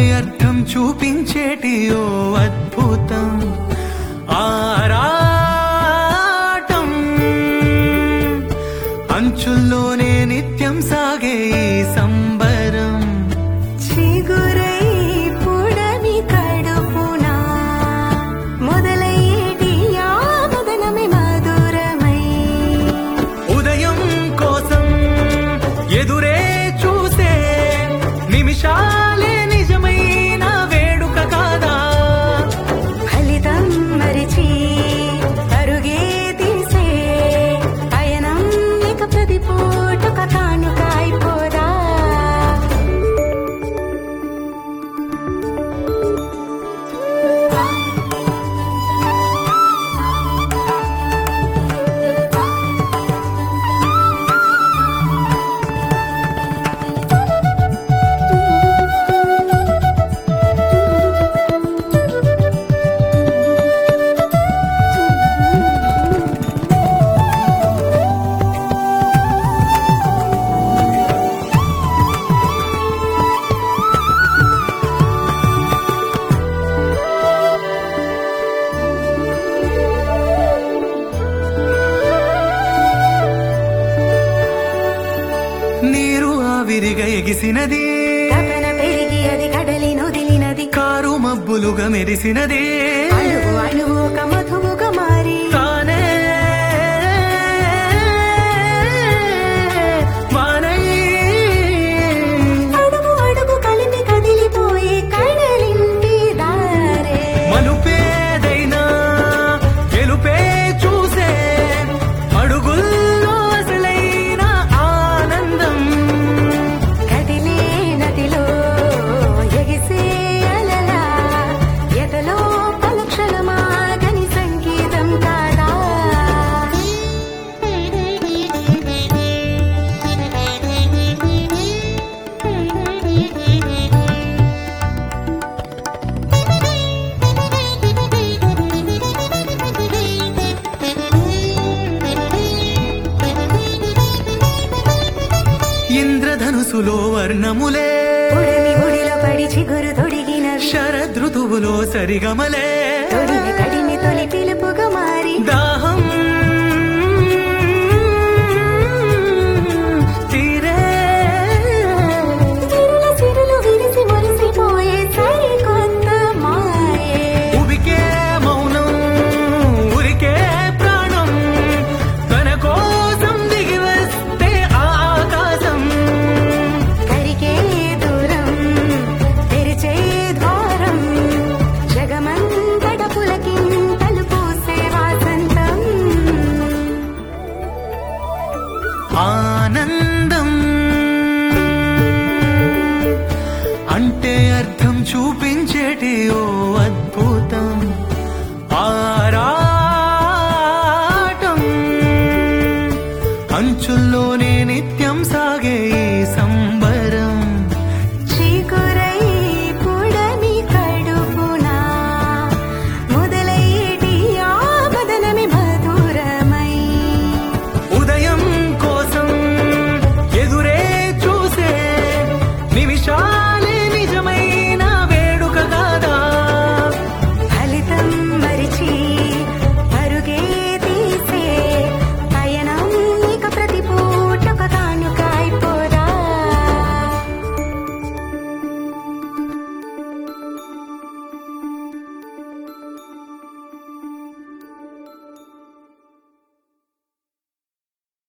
అర్థం చూపించేటి ఓ అద్భుతం ఆరాటం అంచుల్లోనే నిత్యం సాగే ఈ సంబరం చిగురై పుడమి కడుపునా మొదలయ్యేటి ఆ మదనమే మధురమై ఉదయం కోసం ఎదురే చూసే నిమిషాలే నిజమైన వేడుక కాదా ఫలితం మరిచి అరుగే తీసే పయనం ఇక ప్రతి పూటొక కానుక అయిపోదా నీరు ఆవిరిగా ఎగిసినది తపన పెరిగి అది కడలి నొదిలినది కారు మబ్బులుగా మెరిసినది అణువు అణువు ఒక మధువుగా మారి తానే వానై అడుగు అడుగు కలిపి కదిలిపోయే కడలింటి దారే మలుపేదైనా గెలుపే చూసే అడుగుల్లో అసలైన ఆనందం కదిలే నదిలో ఎగిసే అలలా ఎదలో పలక్షణమాగని సంగీతం కాదా ఇంద్రధనుసులో వర్ణములే ఉడిమి ఉడిలో పడి చిగురు తొడిగినవి శరదృతువులో సరిగమలే తొడిమి కడిమి తొలి పిలుపుగా మారి దాహం తీరే చిరుల చిరులు విరిసి మురిసిపోయే సరికొత్త మాయే ఉబికే మౌనం ఉరికే ప్రాణం తన కోసం దిగి వస్తే ఆ ఆకాశం కరిగే దూరం తెరిచే ద్వారం జగమంతట పులకింతలు పూసే వాసంతం ఆనందం అంటే అర్థం చూపించేటి ఓ అద్భుతం ఆరా